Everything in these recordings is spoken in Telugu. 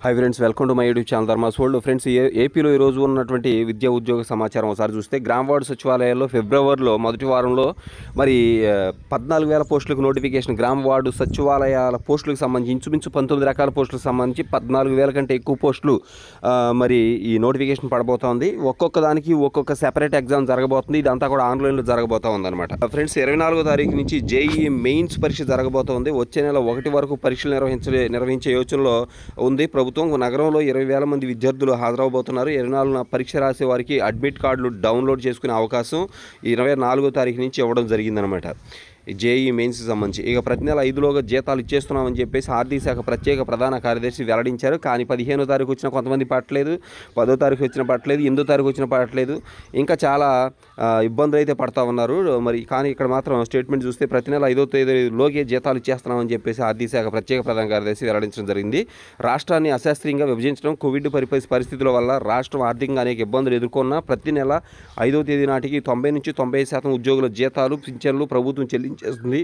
high friends welcome to my YouTube channel Dharma's world friends ఏ ఏపీలో ఈ రోజు ఉన్నటువంటి విద్యా ఉద్యోగ సమాచారం ఒకసారి చూస్తే గ్రామ వార్డు సచివాలయాల్లో ఫిబ్రవరిలో మొదటి వారంలో మరి ఆ, పద్నాలుగు వేల పోస్టులకు నోటిఫికేషన్ గ్రామ వార్డు సచివాలయాల పోస్టులకు సంబంధించి ఇంచుమించు పంతొమ్మిది రకాల పోస్టులకు సంబంధించి పద్నాలుగు వేల కంటే ఎక్కువ పోస్టులు ఆ, మరి ఈ నోటిఫికేషన్ పడబోతోంది ఒక్కొక్క దానికి ఒక్కొక్క సెపరేట్ ఎగ్జామ్ జరగబోతుంది ఇదంతా కూడా ఆన్లైన్లో జరగబోతా ఉందన్నమాట ఫ్రెండ్స్ ఇరవై నాలుగో తారీఖు నుంచి జేఈ మెయిన్స్ పరీక్ష జరగబోతోంది వచ్చే నెల ఒకటి వరకు పరీక్షలు నిర్వహించే నిర్వహించే యోచనలో ఉంది ప్రభుత్వం నగరంలో ఇరవై వేల మంది విద్యార్థులు హాజరవబోతున్నారు ఇరవై నాలుగున పరీక్ష రాసే వారికి అడ్మిట్ కార్డులు డౌన్లోడ్ చేసుకునే అవకాశం ఇరవై నాలుగో తారీఖు నుంచి ఇవ్వడం జరిగిందనమాట జేఈ మెయిన్స్ సంబంధించి ఇక ప్రతి నెల ఐదులోగా జీతాలు ఇచ్చేస్తున్నామని చెప్పేసి ఆర్థిక శాఖ ప్రత్యేక ప్రధాన కార్యదర్శి వెల్లడించారు కానీ పదిహేనో తారీఖు వచ్చిన కొంతమంది పట్టలేదు పదో తారీఖు వచ్చిన పట్టలేదు ఎనిమిదో తారీఖు వచ్చిన పట్టలేదు ఇంకా చాలా ఆ, ఇబ్బందులు అయితే పడతా ఉన్నారు మరి కానీ ఇక్కడ మాత్రం స్టేట్మెంట్ చూస్తే ప్రతి నెల ఐదో తేదీలోగే జీతాలు ఇచ్చేస్తున్నామని చెప్పేసి ఆర్థిక శాఖ ప్రత్యేక ప్రధాన కార్యదర్శి వెల్లడించడం జరిగింది రాష్ట్రాన్ని అశాస్త్రీయంగా విభజించడం కోవిడ్ పరిపరి పరిస్థితుల వల్ల రాష్ట్రం ఆర్థికంగా అనేక ఇబ్బందులు ఎదుర్కొన్న ప్రతి నెల ఐదో తేదీ నాటికి తొంభై నుంచి తొంభై శాతం ఉద్యోగుల జీతాలు పింఛన్లు ప్రభుత్వం చెల్లించేస్తుంది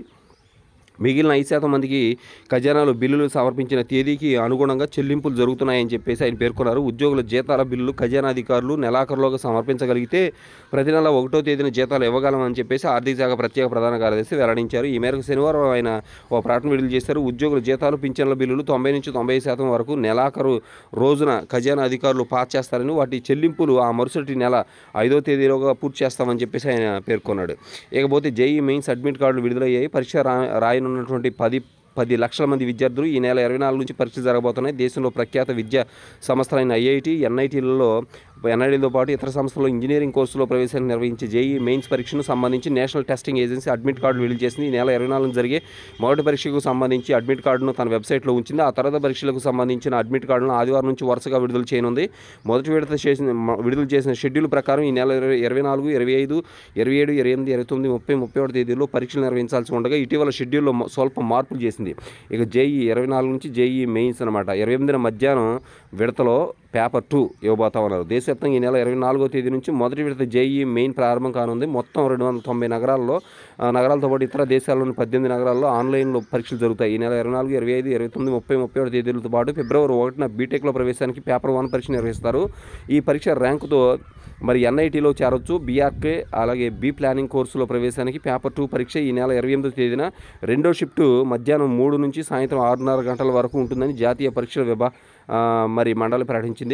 మిగిలిన ఐదు శాతం మందికి ఖజానాలు బిల్లులు సమర్పించిన తేదీకి అనుగుణంగా చెల్లింపులు జరుగుతున్నాయని చెప్పేసి ఆయన పేర్కొన్నారు ఉద్యోగుల జీతాల బిల్లులు ఖజానా అధికారులు నెలాఖరులోగా సమర్పించగలిగితే ప్రతి నెల ఒకటో తేదీన జీతాలు ఇవ్వగలమని చెప్పేసి ఆర్థిక శాఖ ప్రత్యేక ప్రధాన కార్యదర్శి వెల్లడించారు ఈ మేరకు శనివారం ఆయన ఓ ప్రకటన విడుదల చేశారు ఉద్యోగుల జీతాలు పింఛన్ల బిల్లులు తొంభై నుంచి తొంభై శాతం వరకు నెలాఖరు రోజున ఖజానా అధికారులు పాస్ చేస్తారని వాటి చెల్లింపులు ఆ మరుసటి నెల ఐదో తేదీలోగా పూర్తి చేస్తామని చెప్పేసి ఆయన పేర్కొన్నాడు ఇకపోతే జేఈ మెయిన్స్ అడ్మిట్ కార్డులు విడుదలయ్యాయి పరీక్ష రా రాయనున్నటువంటి పది పది లక్షల మంది విద్యార్థులు ఈ నెల ఇరవై నాలుగు నుంచి పరీక్షలు జరగబోతున్నాయి దేశంలో ప్రఖ్యాత విద్యా సంస్థలైన ఐఐటి ఎన్ఐటీలలో ఎన్ఐటీతో పాటు ఇతర సంస్థల్లో ఇంజనీరింగ్ కోర్సులో ప్రవేశాన్ని నిర్వహించే జేఈ మెయిన్స్ పరీక్షను సంబంధించి national testing agency admit card విడుదల చేసింది ఈ నెల ఇరవై నాలుగు జరిగే మొదటి పరీక్షకు సంబంధించి అడ్మిట్ కార్డును తన వెబ్సైట్లో ఉంచింది ఆ తర్వాత పరీక్షలకు సంబంధించిన అడ్మిట్ కార్డును ఆదివారం నుంచి వరుసగా విడుదల చేయనుంది మొదటి విడత చేసిన మ- విడుదల చేసిన షెడ్యూల్ ప్రకారం ఈ నెల ఇరవై ఇరవై నాలుగు ఇరవై ఐదు ఇరవై ఏడు ఇరవై ఎనిమిది ఇరవై తొమ్మిది ముప్పై ముప్పై ఒకటి తేదీల్లో పరీక్షలు నిర్వహించాల్సి ఉండగా ఇటీవల షెడ్యూల్లో మ- స్వల్ప మార్పులు చేసింది ఇక జేఈ ఇరవై నాలుగు నుంచి జేఈ మెయిన్స్ అనమాట ఇరవై ఎనిమిదిన మధ్యాహ్నం విడతలో పేపర్ టూ ఇవ్వబోతా ఉన్నారు దేశవ్యాప్తంగా ఈ నెల ఇరవై నాలుగో తేదీ నుంచి మొదటి విడత జేఈ మెయిన్ ప్రారంభం కానుంది మొత్తం రెండు వందల తొంభై నగరాల్లో ఆ, నగరాలతో పాటు ఇతర దేశాల్లోని పద్దెనిమిది నగరాల్లో ఆన్లైన్లో పరీక్షలు జరుగుతాయి ఈ నెల ఇరవై నాలుగు ఇరవై ఐదు ఇరవై తొమ్మిది ముప్పై ముప్పై ఒకటి తేదీలతో పాటు ఫిబ్రవరి ఒకటిన బీటెక్లో ప్రవేశానికి పేపర్ వన్ పరీక్ష నిర్వహిస్తారు ఈ పరీక్ష ర్యాంకుతో మరి ఎన్ఐటీలో చేరొచ్చు బీఆర్కే అలాగే బీ ప్లానింగ్ కోర్సులో ప్రవేశానికి పేపర్ టూ పరీక్ష ఈ నెల ఇరవై ఎనిమిదో తేదీన రెండో షిఫ్ట్ మధ్యాహ్నం మూడు నుంచి సాయంత్రం ఆరున్నర గంటల వరకు ఉంటుందని జాతీయ పరీక్షల విభా ఆ, మరి మండలి ప్రకటించింది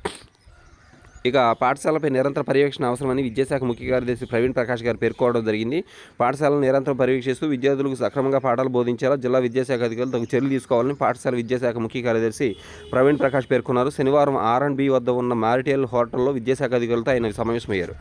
ఇక పాఠశాలపై నిరంతర పర్యవేక్షణ అవసరమని విద్యాశాఖ ముఖ్య కార్యదర్శి ప్రవీణ్ ప్రకాష్ గారు పేర్కోవడం జరిగింది పాఠశాలను నిరంతరం పర్యవేక్షిస్తూ విద్యార్థులకు సక్రమంగా పాఠాలు బోధించేలా జిల్లా విద్యాశాఖ అధికారులు తగు చర్యలు తీసుకోవాలని పాఠశాల విద్యాశాఖ ముఖ్య కార్యదర్శి ప్రవీణ్ ప్రకాష్ పేర్కొన్నారు శనివారం ఆర్ అండ్ బి వద్ద ఉన్న మ్యారిటల్ హోటల్లో విద్యాశాఖ అధికారులతో ఆయన సమావేశమయ్యారు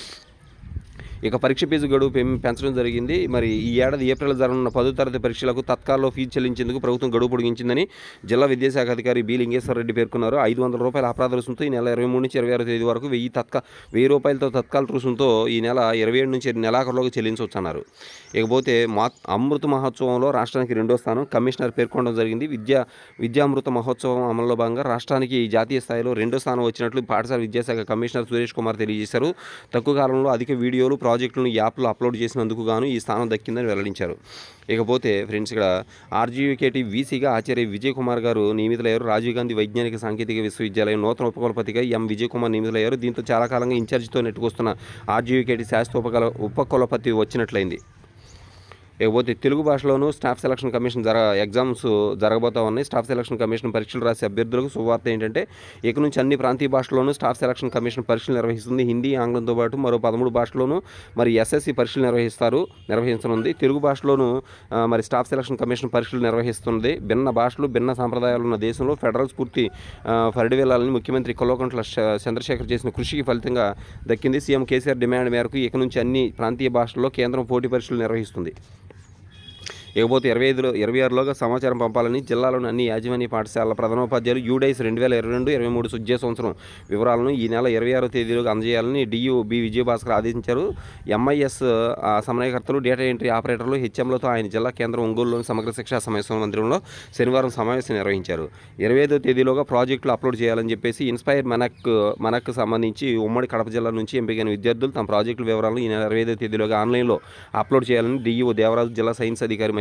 ఇక పరీక్ష ఫీజు గడువు పెం- పెంచడం జరిగింది మరి ఈ ఏడాది ఏప్రిల్ జరగనున్న పదో తరగతి పరీక్షలకు తత్కాల్లో ఫీజు చెల్లించేందుకు ప్రభుత్వం గడువు పొడిగించిందని జిల్లా విద్యాశాఖ అధికారి బి లింగేశ్వర రెడ్డి పేర్కొన్నారు ఐదు వందల రూపాయల అపరాధ రుసుంతో ఈ నెల ఇరవై మూడు నుంచి ఇరవై ఆరో తేదీ వరకు వెయ్యి తత్క వెయ్యి రూపాయలతో తత్కాల రుసుంతో ఈ నెల ఇరవై ఏడు నుంచి నెలాఖరులోకి చెల్లించవచ్చు అన్నారు ఇకపోతే మా అమృత మహోత్సవంలో రాష్ట్రానికి రెండో స్థానం కమిషనర్ పేర్కొనడం జరిగింది విద్యా విద్యామృత మహోత్సవం అమలులో భాగంగా రాష్ట్రానికి జాతీయ స్థాయిలో రెండో స్థానం వచ్చినట్లు పాఠశాల విద్యాశాఖ కమిషనర్ సురేష్ కుమార్ తెలియజేశారు తక్కువ కాలంలో అధిక వీడియోలు ప్రాజెక్టులను యాప్లో అప్లోడ్ చేసినందుకు గాను ఈ స్థానం దక్కిందని వెల్లడించారు ఇకపోతే ఫ్రెండ్స్ ఇక్కడ ఆర్జీయూకేటీ వీసీగా ఆచార్య విజయ్ కుమార్ గారు నియమితులయ్యారు రాజీవ్ గాంధీ వైజ్ఞానిక సాంకేతిక విశ్వవిద్యాలయం నూతన ఉపకులపతిగా ఎం విజయ్ కుమార్ నియమితులయ్యారు దీంతో చాలా కాలంగా ఇన్ఛార్జితో నెట్టుకొస్తున్న ఆర్జీయూకేటీ శాస్త్ర ఉపకల ఉపకులపతి వచ్చినట్లయింది ఇకపోతే తెలుగు భాషలోనూ స్టాఫ్ సెలక్షన్ కమిషన్ జర ఎగ్జామ్స్ జరగబోతా ఉన్నాయి స్టాఫ్ సెలక్షన్ కమిషన్ పరీక్షలు రాసే అభ్యర్థులకు శుభవార్త ఏంటంటే ఇక నుంచి అన్ని ప్రాంతీయ భాషల్లోనూ స్టాఫ్ సెలక్షన్ కమిషన్ పరీక్షలు నిర్వహిస్తుంది హిందీ ఆంగ్లంతో పాటు మరో పదమూడు భాషల్లోనూ మరి ఎస్ఎస్సి పరీక్షలు నిర్వహిస్తారు నిర్వహించనుంది తెలుగు భాషలోనూ ఆ, మరి స్టాఫ్ సెలక్షన్ కమిషన్ పరీక్షలు నిర్వహిస్తుంది భిన్న భాషలు భిన్న సాంప్రదాయాలు ఉన్న దేశంలో ఫెడరల్ స్ఫూర్తి ఆ, పరిడివెళ్లాలని ముఖ్యమంత్రి కొల్వకంట్ల శ- చంద్రశేఖర్ చేసిన కృషికి ఫలితంగా దక్కింది సీఎం కేసీఆర్ డిమాండ్ మేరకు ఇక నుంచి అన్ని ప్రాంతీయ భాషల్లో కేంద్రం పోటీ పరీక్షలు నిర్వహిస్తుంది ఇకపోతే ఇరవై ఐదులో ఇరవై ఆరులోగా సమాచారం పంపాలని జిల్లాలోని అన్ని యాజమాన్య పాఠశాలల ప్రధానోపాధ్యాయులు యూడైస్ రెండు వేల ఇరవై రెండు ఇరవై మూడు విద్యా సంవత్సరం వివరాలను ఈ నెల ఇరవై ఆరో తేదీలోగా అందజేయాలని డియు బి విజయభాస్కర్ ఆదేశించారు ఎంఐఎస్ ఆ, సమన్వయకర్తలు డేటా ఎంట్రీ ఆపరేటర్లు హెచ్ఎంలతో ఆయన జిల్లా కేంద్రం ఒంగోలులోని సమగ్ర శిక్షా సమావేశం మందిరంలో శనివారం సమావేశం నిర్వహించారు ఇరవై ఐదో తేదీలోగా ప్రాజెక్టులు అప్లోడ్ చేయాలని చెప్పేసి ఇన్స్పైర్ మనక్ మనకు సంబంధించి ఉమ్మడి కడప జిల్లా నుంచి ఎంపికైన విద్యార్థులు తమ ప్రాజెక్టుల వివరాలను ఈ నెల ఇరవై ఐదో తేదీలోగా ఆన్లైన్లో అప్లోడ్ చేయాలని డిఈఓ దేవరాజు జిల్లా సైన్స్ అధికారి మహేష్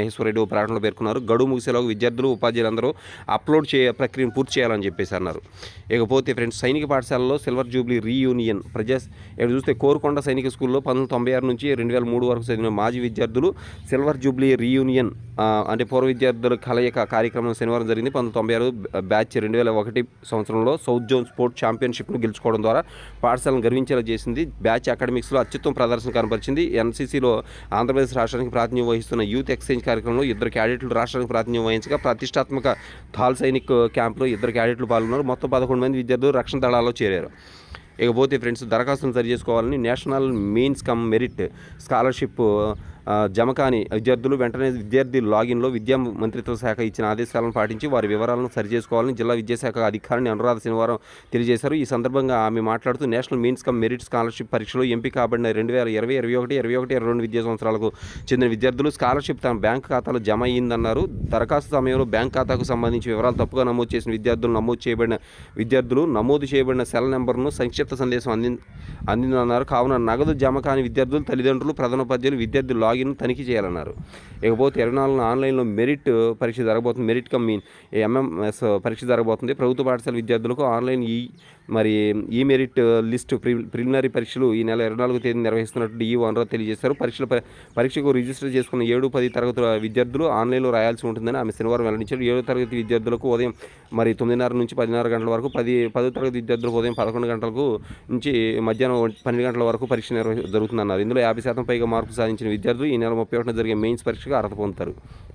మహేశ్వరరెడ్డి ఓ ప్రకటనలో పేర్కొన్నారు గడువు ముగిసేలోగా విద్యార్థులు ఉపాధ్యాయులందరూ అప్లోడ్ చే ప్రక్రియను పూర్తి చేయాలని చెప్పేసి అన్నారు ఇకపోతే ఫ్రెండ్స్ సైనిక పాఠశాలలో సిల్వర్ జూబ్లీ రీయూనియన్ ప్రజా ఇక్కడ చూస్తే కోరుకొండ సైనిక స్కూల్లో పంతొమ్మిది తొంభై ఆరు నుంచి రెండు వేల మూడు వరకు చదివిన మాజీ విద్యార్థులు సిల్వర్ జూబ్లీ రీయూనియన్ ఆ, అంటే పూర్వ విద్యార్థుల కలయిక కార్యక్రమం శనివారం జరిగింది పంతొమ్మిది తొంభై ఆరు బ్యాచ్ రెండు వేల ఒకటి సంవత్సరంలో సౌత్ జోన్ స్పోర్ట్ ఛాంపియన్షిప్ను గెలుచుకోవడం ద్వారా పాఠశాలను గర్వించేలా చేసింది బ్యాచ్ అకాడమిక్స్లో అత్యుత్తమ ప్రదర్శన కనపరిచింది ఎన్సీసీలో ఆంధ్రప్రదేశ్ రాష్ట్రానికి ప్రాతినిధ్యం వహిస్తున్న యూత్ ఎక్స్చేంజ్ కార్యక్రమంలో ఇద్దరు క్యాడెట్లు రాష్ట్రానికి ప్రాతినిధ్యం వహించగా ప్రతిష్టాత్మక థాల్ సైనిక్ క్యాంపులో ఇద్దరు క్యాడెట్లు పాల్గొన్నారు మొత్తం పదకొండు మంది విద్యార్థులు రక్షణ దళాల్లో చేరారు ఇకపోతే ఫ్రెండ్స్ దరఖాస్తును సరి చేసుకోవాలని national mains cum merit scholarship ఆ, జమ కాని విద్యార్థులు వెంటనే విద్యార్థి లాగిన్లో విద్యా మంత్రిత్వ శాఖ ఇచ్చిన ఆదేశాలను పాటించి వారి వివరాలను సరి చేసుకోవాలని జిల్లా విద్యాశాఖ అధికారిని అనురాధ శనివారం తెలియజేశారు ఈ సందర్భంగా ఆమె మాట్లాడుతూ national mains cum merit scholarship పరీక్షలో ఎంపిక కాబడిన రెండు వేల ఇరవై ఇరవై ఒకటి ఇరవై ఒకటి ఇరవై రెండు విద్యా సంవత్సరాలకు చెందిన విద్యార్థులు స్కాలర్షిప్ తమ బ్యాంక్ ఖాతాలో జమ అయ్యిందన్నారు దరఖాస్తు సమయంలో బ్యాంక్ ఖాతాకు సంబంధించి వివరాలు తప్పుగా నమోదు చేసిన విద్యార్థులు నమోదు చేయబడిన విద్యార్థులు నమోదు చేయబడిన సెల్ నెంబర్ను సంక్షిప్త సందేశం అంది అందిందన్నారు కావున నగదు జమ కాని విద్యార్థులు తల్లిదండ్రులు ప్రధానోపాధ్యాయులు విద్యార్థి లాగిన్ తనిఖీ చేయాలన్నారు ఇకపోతే ఇరవై నాలుగున ఆన్లైన్లో మెరిట్ పరీక్ష జరగబోతుంది మెరిట్ కమ్ ఎంఎంఎస్ పరీక్ష జరగబోతుంది ప్రభుత్వ పాఠశాల విద్యార్థులకు ఆన్లైన్ ఈ మరి ఈ మెరిట్ లిస్ట్ ప్రి ప్రిలిమినరీ పరీక్షలు ఈ నెల ఇరవై నాలుగు తేదీ నిర్వహిస్తున్నట్టు ఈ వనరు తెలియజేశారు పరీక్షల ప- పరీక్షకు రిజిస్టర్ చేసుకున్న ఏడు పది తరగతుల విద్యార్థులు ఆన్లైన్లో రాయాల్సి ఉంటుందని ఆమె శనివారం వెల్లడించారు ఏడో తరగతి విద్యార్థులకు ఉదయం మరి తొమ్మిదిన్నర నుంచి పదిన్నర గంటల వరకు పది పదో తరగతి విద్యార్థులకు ఉదయం పదకొండు గంటలకు నుంచి మధ్యాహ్నం ఒంటి- పన్నెండు గంటల వరకు పరీక్ష నిర్వహి జరుగుతుందన్నారు ఇందులో యాభై శాతం పైగా మార్కులు సాధించిన విద్యార్థులు ఈ నెల ముప్పై ఒకటిన జరిగే మెయిన్స్ పరీక్షకు అర్హత పొందుతారు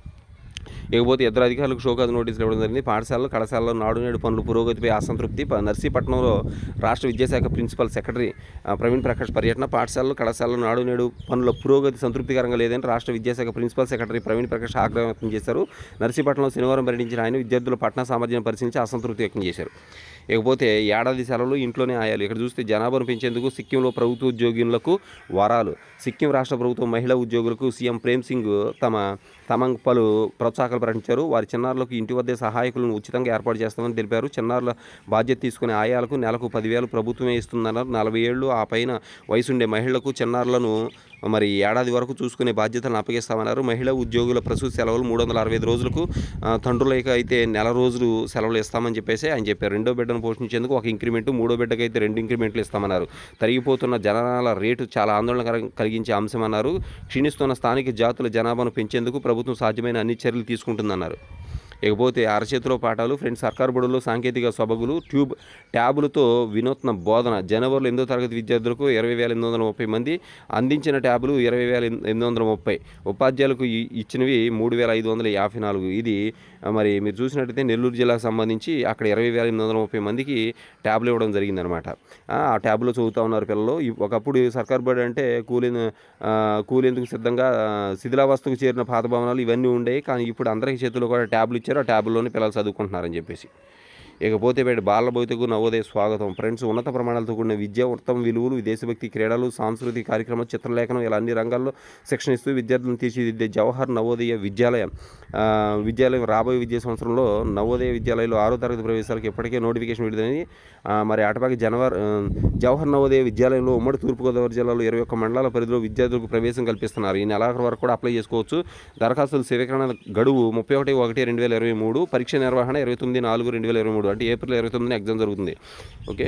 ఇకపోతే ఇద్దరు అధికారులకు షోకాజ్ నోటీసులు ఇవ్వడం జరిగింది పాఠశాలలో కళాశాలలో నాడు నేడు పనులు పురోగతిపై అసంతృప్తి ప- నర్సీపట్నంలో రాష్ట్ర విద్యాశాఖ ప్రిన్సిపల్ సెక్రటరీ ఆ, ప్రవీణ్ ప్రకాష్ పర్యటన పాఠశాలలో కళాశాలలో నాడు నేడు పనుల పురోగతి సంతృప్తికరంగా లేదని రాష్ట్ర విద్యాశాఖ ప్రిన్సిపల్ సెక్రటరీ ప్రవీణ్ ప్రకాష్ ఆగ్రహం వ్యక్తం చేశారు నర్సీపట్నంలో శనివారం పర్యటించిన ఆయన విద్యార్థుల పట్టణ సామర్థ్యాన్ని పరిశీలించి అసంతృప్తి వ్యక్తం చేశారు ఇకపోతే ఏడాది సెలవులు ఇంట్లోనే ఆయాలి ఇక్కడ చూస్తే జనాభాను పెంచేందుకు సిక్కింలో ప్రభుత్వ ఉద్యోగులకు వరాలు సిక్కిం రాష్ట్ర ప్రభుత్వం మహిళా ఉద్యోగులకు సీఎం ప్రేమ్ సింగ్ తమ తమంగ్ పలు ప్రోత్సాహకాలు ప్రకటించారు వారి చిన్నారులకు ఇంటి వద్దే సహాయకులను ఉచితంగా ఏర్పాటు చేస్తామని తెలిపారు చిన్నారుల బాధ్యత తీసుకునే ఆయాలకు నెలకు పదివేలు ప్రభుత్వమే ఇస్తుందన్నారు నలభై ఏళ్ళు ఆ పైన వయసుండే మహిళలకు చిన్నారులను మరి ఏడాది వరకు చూసుకునే బాధ్యతలను అప్పగిస్తామన్నారు మహిళా ఉద్యోగుల ప్రసూతి సెలవులు మూడు వందల అరవై ఐదు రోజులకు ఆ, తండ్రులకి అయితే నెల రోజులు సెలవులు ఇస్తామని చెప్పేసి ఆయన చెప్పారు రెండో బిడ్డను పోషించేందుకు ఒక ఇంక్రిమెంట్ మూడో బిడ్డకి అయితే రెండు ఇంక్రిమెంట్లు ఇస్తామన్నారు తరిగిపోతున్న జనాల రేటు చాలా ఆందోళన కర- కలిగించే అంశమన్నారు క్షీణిస్తున్న స్థానిక జాతుల జనాభాను పెంచేందుకు ప్రభుత్వం సాధ్యమైన అన్ని చర్యలు తీసుకుంటుందన్నారు ఇకపోతే అరచేతిలో పాఠాలు ఫ్రెండ్స్ సర్కారు బడుల్లో సాంకేతిక సబగులు ట్యూబ్ ట్యాబులతో వినూత్న బోధన జనవరిలో ఎనిమిదో తరగతి విద్యార్థులకు ఇరవై వేల ఎనిమిది వందల ముప్పై మంది అందించిన ట్యాబులు ఇరవై వేల ఎనిమిది వందల ముప్పై ఉపాధ్యాయులకు ఇ- ఇచ్చినవి మూడు వేల ఐదు వందల యాభై నాలుగు ఇది ఆ, మరి మీరు చూసినట్టయితే నెల్లూరు జిల్లాకు సంబంధించి అక్కడ ఇరవై వేల ఎనిమిది వందల ముప్పై మందికి ట్యాబ్లు ఇవ్వడం జరిగిందనమాట ఆ ఆ ట్యాబ్లో చదువుతూ ఉన్నారు పిల్లలు ఇ- ఒకప్పుడు సర్కార్ బడి అంటే కూలి కూలేందుకు సిద్ధంగా ఆ, శిథిలావస్థకు చేరిన పాత భవనాలు ఇవన్నీ ఉండేవి కానీ ఇప్పుడు అందరికీ చేతుల్లో కూడా ట్యాబ్లు ఇచ్చారు ఆ ట్యాబ్లోనే పిల్లలు చదువుకుంటున్నారని చెప్పేసి ఇకపోతే బయట బాల భౌతికు నవోదయ స్వాగతం ఫ్రెండ్స్ ఉన్నత ప్రమాణాలతో కూడిన విద్య ఉత్తమ విలువలు దేశభక్తి క్రీడలు సాంస్కృతిక కార్యక్రమాలు చిత్రలేఖనం ఇలా అన్ని రంగాల్లో శిక్షణ ఇస్తూ విద్యార్థులను తీర్చిదిద్దే జవహర్ నవోదయ విద్యాలయం ఆ, విద్యాలయం రాబోయే విద్యా సంవత్సరంలో నవోదయ విద్యాలయంలో ఆరో తరగతి ప్రవేశాలకు ఇప్పటికే నోటిఫికేషన్ విడుదలని ఆ, మరి అటపాకి జనవర్ ఆ, జవహర్ నవోదయ విద్యాలయంలో ఉమ్మడి తూర్పుగోదావరి జిల్లాలో ఇరవై ఒక్క మండలాల పరిధిలో విద్యార్థులకు ప్రవేశం కల్పిస్తున్నారు ఈ నెలాఖరు వరకు కూడా అప్లై చేసుకోవచ్చు దరఖాస్తుల స్వీకరణ గడువు ముప్పై ఒకటి ఒకటి రెండు వేల ఇరవై మూడు పరీక్ష నిర్వహణ ఇరవై తొమ్మిది నాలుగు రెండు వేల ఇరవై మూడు అంటే ఏప్రిల్ ఇరవై తొమ్మిదిన ఎగ్జామ్ జరుగుతుంది ఓకే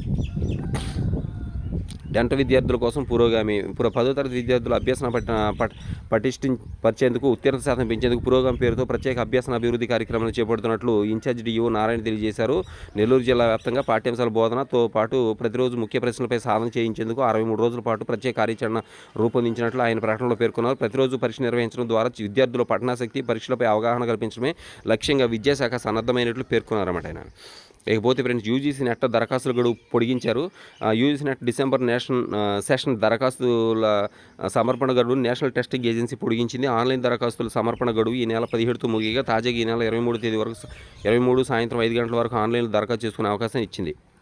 డెంట విద్యార్థుల కోసం పురోగామి పుర పదో తరగతి విద్యార్థుల అభ్యసన పట్ట పట్ పటిష్ఠి పరిచేందుకు ఉత్తీర్ణ శాతం పెంచేందుకు పురోగమి పేరుతో ప్రత్యేక అభ్యసన అభివృద్ధి కార్యక్రమాలు చేపడుతున్నట్లు ఇన్ఛార్జ్ డిఓ నారాయణ తెలియజేశారు నెల్లూరు జిల్లా వ్యాప్తంగా పాఠ్యాంశాల బోధనతో పాటు ప్రతిరోజు ముఖ్య ప్రశ్నలపై సాధన చేయించేందుకు అరవై మూడు రోజుల పాటు ప్రత్యేక కార్యాచరణ రూపొందించినట్లు ఆయన ప్రకటనలో పేర్కొన్నారు ప్రతిరోజు పరీక్ష నిర్వహించడం ద్వారా విద్యార్థుల పఠనాశక్తి పరీక్షలపై అవగాహన కల్పించడమే లక్ష్యంగా విద్యాశాఖ సన్నద్ధమైనట్లు పేర్కొన్నారన్నమాట ఆయన ఇకపోతే ఫ్రెండ్స్ యూజీసీ నెట్ దరఖాస్తుల గడువు పొడిగించారు ఆ, యూజీసీ నెట్ డిసెంబర్ నేషనల్ ఆ, సెషన్ దరఖాస్తుల ఆ, సమర్పణ గడువు నేషనల్ టెస్టింగ్ ఏజెన్సీ పొడిగించింది ఆన్లైన్ దరఖాస్తుల సమర్పణ గడువు ఈ నెల పదిహేడుతో ముగిగా తాజాగా ఈ నెల ఇరవై మూడు తేదీ వరకు ఇరవై మూడు సాయంత్రం ఐదు గంటల వరకు ఆన్లైన్లో దరఖాస్తు చేసుకునే అవకాశం ఇచ్చింది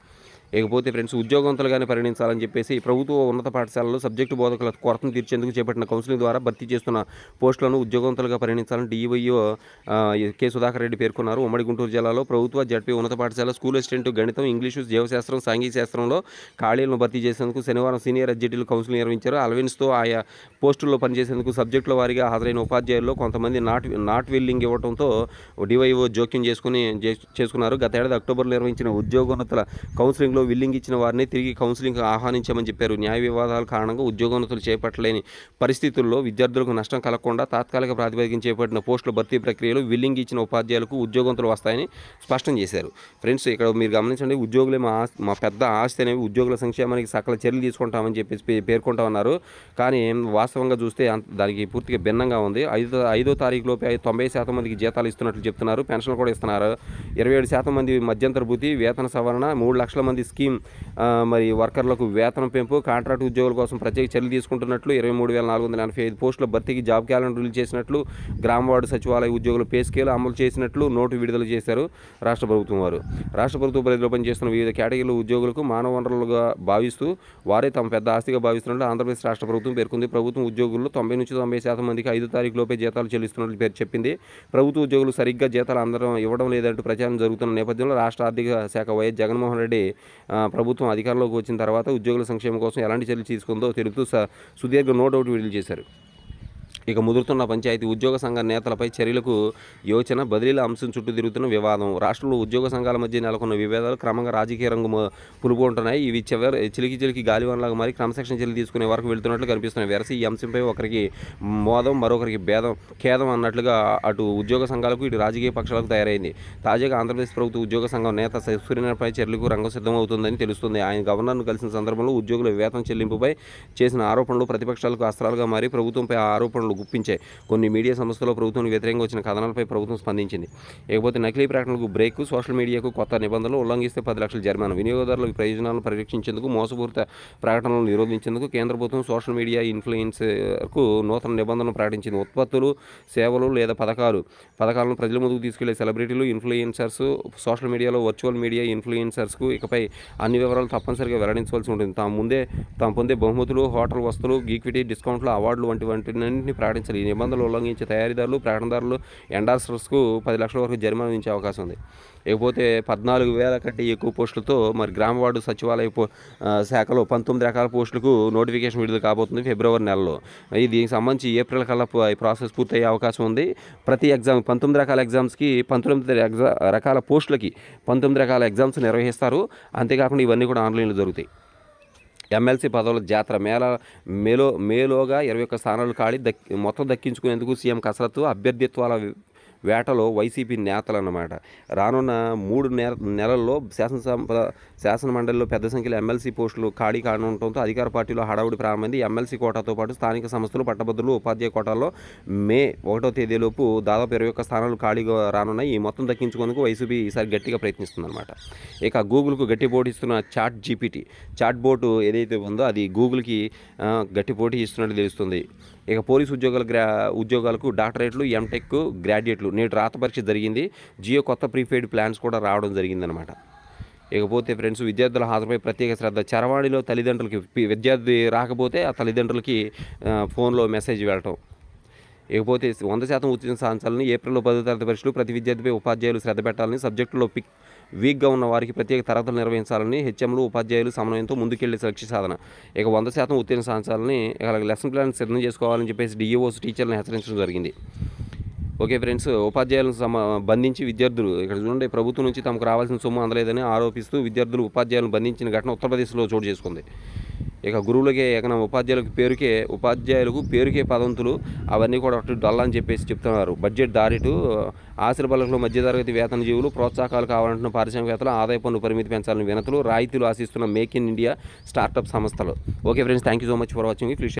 ఇకపోతే ఫ్రెండ్స్ ఉద్యోగవంతులుగానే పరిగణించాలని చెప్పేసి ప్రభుత్వ ఉన్నత పాఠశాలలో సబ్జెక్టు బోధకుల కొరతను తీర్చేందుకు చేపట్టిన కౌన్సిలింగ్ ద్వారా భర్తీ చేస్తున్న పోస్టులను ఉద్యోగవంతులుగా పరిగణించాలని డిఈఓ కె సుధాకర్ రెడ్డి పేర్కొన్నారు ఉమ్మడి గుంటూరు జిల్లాలో ప్రభుత్వ జడ్పీ ఉన్నత పాఠశాల స్కూల్ అసిస్టెంట్ గణితం ఇంగ్లీషు జీవశాస్త్రం సాంఘిక శాస్త్రంలో ఖాళీలను భర్తీ చేసేందుకు శనివారం సీనియర్ ఎగ్జిక్యూటివ్ కౌన్సిల్ నిర్వహించారు అలవెన్స్తో ఆయా పోస్టుల్లో పనిచేసేందుకు సబ్జెక్టుల వారీగా హాజరైన ఉపాధ్యాయుల్లో కొంతమంది నాట్ నాట్ విల్లింగ్ ఇవ్వడంతో డివైఓ జోక్యం చేసుకుని జే- చేసుకున్నారు గత ఏడాది అక్టోబర్లో నిర్వహించిన ఉద్యోగోన్నతుల కౌన్సిలింగ్లో విల్లింగ్ ఇచ్చిన వారిని తిరిగి కౌన్సిలింగ్ ఆహ్వానించామని చెప్పారు న్యాయ వివాదాల కారణంగా ఉద్యోగోన్నతులు చేపట్టలేని పరిస్థితుల్లో విద్యార్థులకు నష్టం కలగకుండా తాత్కాలిక ప్రాతిపదికన చేపట్టిన పోస్టుల భర్తీ ప్రక్రియలో విల్లింగ్ ఇచ్చిన ఉపాధ్యాయులకు ఉద్యోగంతులు వస్తాయని స్పష్టం చేశారు ఫ్రెండ్స్ ఇక్కడ మీరు గమనించండి ఉద్యోగులే మా ఆస్తి మా పెద్ద ఆస్తి అనేవి ఉద్యోగుల సంక్షేమానికి సకల చర్యలు తీసుకుంటామని చెప్పేసి పే- పేర్కొంటామన్నారు కానీ వాస్తవంగా చూస్తే అంత- దానికి పూర్తిగా భిన్నంగా ఉంది ఐదో ఐదో తారీఖు లోపే తొంభై శాతం మందికి జీతాలు ఇస్తున్నట్లు చెప్తున్నారు పెన్షన్లు కూడా ఇస్తున్నారు ఇరవై ఏడు శాతం మంది మధ్యంతర భూతి వేతన సవరణ మూడు లక్షల మంది స్కీమ్ ఆ, మరి వర్కర్లకు వేతనం పెంపు కాంట్రాక్ట్ ఉద్యోగుల కోసం ప్రత్యేక చర్యలు తీసుకుంటున్నట్లు ఇరవై మూడు వేల నాలుగు వందల ఎనభై ఐదు పోస్టుల భర్తీకి జాబ్ క్యాలెండర్ రిలీజ్ చేసినట్లు గ్రామ వార్డు సచివాలయ ఉద్యోగుల పే స్కేల్ అమలు చేసినట్లు నోటు విడుదల చేశారు రాష్ట్ర ప్రభుత్వం వారు రాష్ట్ర ప్రభుత్వ పరిధిలో పనిచేస్తున్న వివిధ కేటగిరీల ఉద్యోగులకు మానవ వనరులుగా భావిస్తూ వారే తమ పెద్ద ఆస్తిగా భావిస్తున్నట్లు ఆంధ్రప్రదేశ్ రాష్ట్ర ప్రభుత్వం పేర్కొంది ప్రభుత్వం ఉద్యోగుల్లో తొంభై నుంచి తొంభై శాతం మందికి ఐదు తారీఖు లోపే జీతాలు చెల్లిస్తున్నట్లు పేరు చెప్పింది ప్రభుత్వ ఉద్యోగులు సరిగ్గా జీతాలు అందరం ఇవ్వడం లేదంటూ ప్రచారం జరుగుతున్న నేపథ్యంలో రాష్ట్ర ఆర్థిక శాఖ వైఎస్ జగన్మోహన్ రెడ్డి ఆ, ప్రభుత్వం అధికారంలోకి వచ్చిన తర్వాత ఉద్యోగుల సంక్షేమం కోసం ఎలాంటి చర్యలు తీసుకుందో తెలుపుతూ స- సుదీర్ఘ నోట్ అవుట్ విడుదల చేశారు ఇక ముదురుతున్న పంచాయతీ ఉద్యోగ సంఘ నేతలపై చర్యలకు యోచన బదిలీల అంశం చుట్టూ తిరుగుతున్న వివాదం రాష్ట్రంలో ఉద్యోగ సంఘాల మధ్య నెలకొన్న విభేదాలు క్రమంగా రాజకీయ రంగు మ- పులుపుకుంటున్నాయి ఇవి చివరి చిలికి చిలికి గాలివనలాగా మారి క్రమశిక్షణ చర్యలు తీసుకునే వరకు వెళ్తున్నట్లు కనిపిస్తున్నాయి వెరసి ఈ అంశంపై ఒకరికి మోదం మరొకరికి భేదం ఖేదం అన్నట్లుగా అటు ఉద్యోగ సంఘాలకు ఇటు రాజకీయ పక్షాలకు తయారైంది తాజాగా ఆంధ్రప్రదేశ్ ప్రభుత్వ ఉద్యోగ సంఘం నేత సూర్యనారాయణపై చర్యలకు రంగం సిద్ధమవుతుందని తెలుస్తుంది ఆయన గవర్నర్ను కలిసిన సందర్భంలో ఉద్యోగుల వేతన చెల్లింపుపై చేసిన ఆరోపణలు ప్రతిపక్షాలకు అస్త్రాలుగా మారి ప్రభుత్వంపై ఆ ఆరోపణలు గుప్పించాయి కొన్ని మీడియా సంస్థలు ప్రభుత్వానికి వ్యతిరేకంగా వచ్చిన కథనాలపై ప్రభుత్వం స్పందించింది ఇకపోతే నకిలీ ప్రకటనలకు బ్రేక్ సోషల్ మీడియాకు కొత్త నిబంధనలు ఉల్లంఘిస్తే పది లక్షల జరిమానా వినియోగదారుల ప్రయోజనాలను పరిరక్షించేందుకు మోసపూరిత ప్రకటనలను నిరోధించేందుకు కేంద్ర ప్రభుత్వం సోషల్ మీడియా ఇన్ఫ్లుయెన్సర్కు నూతన నిబంధనలు ప్రకటించింది ఉత్పత్తులు సేవలు లేదా పథకాలు పథకాలను ప్రజల ముందుకు తీసుకెళ్లే సెలబ్రిటీలు influencers social media virtual media ఇన్ఫ్లుయెన్సర్స్కు ఇకపై అన్ని వివరాలు తప్పనిసరిగా వెల్లడించవలసి ఉంటుంది తాము ముందే తాము పొందే బహుమతులు హోటల్ వస్తువులు ఈక్విటీ డిస్కౌంట్లు అవార్డులు వంటి వాటినన్నింటినీ ప్రకటించాలి ఈ నిబంధనలు ఉల్లంఘించే తయారీదారులు ప్రకటనదారులు ఎండార్సర్స్కు పది లక్షల వరకు జరిమానా విధించే అవకాశం ఉంది ఇకపోతే పద్నాలుగు వేల కంటే ఎక్కువ పోస్టులతో మరి గ్రామ వార్డు సచివాలయ పో ఆ, శాఖలో పంతొమ్మిది రకాల పోస్టులకు నోటిఫికేషన్ విడుదల కాబోతుంది ఫిబ్రవరి నెలలో ఇది దీనికి సంబంధించి ఏప్రిల్ కల్లా ప- ఈ ప్రాసెస్ పూర్తయ్యే అవకాశం ఉంది ప్రతి ఎగ్జామ్ పంతొమ్మిది రకాల ఎగ్జామ్స్కి పంతొమ్మిది ఎగ్జా రకాల పోస్టులకి పంతొమ్మిది రకాల ఎగ్జామ్స్ నిర్వహిస్తారు అంతేకాకుండా ఇవన్నీ కూడా ఆన్లైన్లో జరుగుతాయి ఎమ్మెల్సీ పదవుల జాతర మేళ మేలో మేలోగా ఇరవై ఒక్క స్థానాలు ఖాళీ దక్ మొత్తం దక్కించుకునేందుకు సీఎం కసరత్తు అభ్యర్థిత్వాల వేటలో వైసీపీ నేతలు అన్నమాట రానున్న మూడు నె నెలల్లో శాసనసభ శాసన మండలిలో పెద్ద సంఖ్యలో ఎమ్మెల్సీ పోస్టులు ఖాళీ కానుండటంతో అధికార పార్టీలో హడావుడి ప్రారంభమైంది ఎమ్మెల్సీ కోటాతో పాటు స్థానిక సంస్థలు పట్టభద్రులు ఉపాధ్యాయ కోటాల్లో మే ఒకటో తేదీలోపు దాదాపు ఇరవై ఒక్క స్థానాలు ఖాళీగా రానున్నాయి ఈ మొత్తం దక్కించుకునేందుకు వైసీపీ ఈసారి గట్టిగా ప్రయత్నిస్తుందన్నమాట ఇక గూగుల్కు గట్టి పోటీ ఇస్తున్న చాట్ జీపీటీ చాట్ బోటు ఏదైతే ఉందో అది గూగుల్కి ఆ, గట్టి పోటీ ఇస్తున్నట్టు తెలుస్తుంది ఇక పోలీసు ఉద్యోగాల గ్రా ఉద్యోగాలకు డాక్టరేట్లు ఎంటెక్ గ్రాడ్యుయేట్లు నేడు రాత పరీక్ష జరిగింది జియో కొత్త ప్రీపెయిడ్ ప్లాన్స్ కూడా రావడం జరిగిందనమాట ఇకపోతే ఫ్రెండ్స్ విద్యార్థుల హాజరుపై ప్రత్యేక శ్రద్ధ చరవాణిలో తల్లిదండ్రులకి పి- విద్యార్థి రాకపోతే ఆ తల్లిదండ్రులకి ఆ, ఫోన్లో మెసేజ్ వెళ్ళటం ఇకపోతే వంద శాతం ఉత్తీర్ణ సాధించాలని ఏప్రిల్లో పదో తరగతి పరీక్షలు ప్రతి విద్యార్థిపై ఉపాధ్యాయులు శ్రద్ధ పెట్టాలని సబ్జెక్టులో పిక్ వీక్గా ఉన్న వారికి ప్రత్యేక తరగతులు నిర్వహించాలని హెచ్ఎంలు ఉపాధ్యాయులు సమన్వయంతో ముందుకెళ్లే లక్ష్య సాధన ఇక వంద శాతం ఉత్తీర్ణ సాధించాలని ఇక లెసన్ ప్లాన్ సిద్ధం చేసుకోవాలని చెప్పేసి డిఈఓస్ టీచర్లను హెచ్చరించడం జరిగింది ఓకే ఫ్రెండ్స్ ఉపాధ్యాయులను సమ బంధించి విద్యార్థులు ఇక్కడ చూడండి ప్రభుత్వం నుంచి తమకు రావాల్సిన సొమ్ము అందలేదని ఆరోపిస్తూ విద్యార్థులు ఉపాధ్యాయులను బంధించిన ఘటన ఉత్తరప్రదేశ్లో చోటు చేసుకుంది ఇక గురువులకే ఏకన ఉపాధ్యాయులకు పేరుకే ఉపాధ్యాయులకు పేరుకే పదంతులు అవన్నీ కూడా అటు డల్ అని చెప్పేసి చెప్తున్నారు బడ్జెట్ దారిటు ఆశల బలకు మధ్యతరగతి వేతన జీవులు ప్రోత్సాహకాలు కావాలంటున్న పారిశ్రామికవేత్తలు ఆదాయ పన్ను పరిమితి పెంచాలని వినతులు రాయితీలు ఆశిస్తున్న మేక్ ఇన్ ఇండియా స్టార్టప్ సంస్థలు okay friends thank you so much for watching please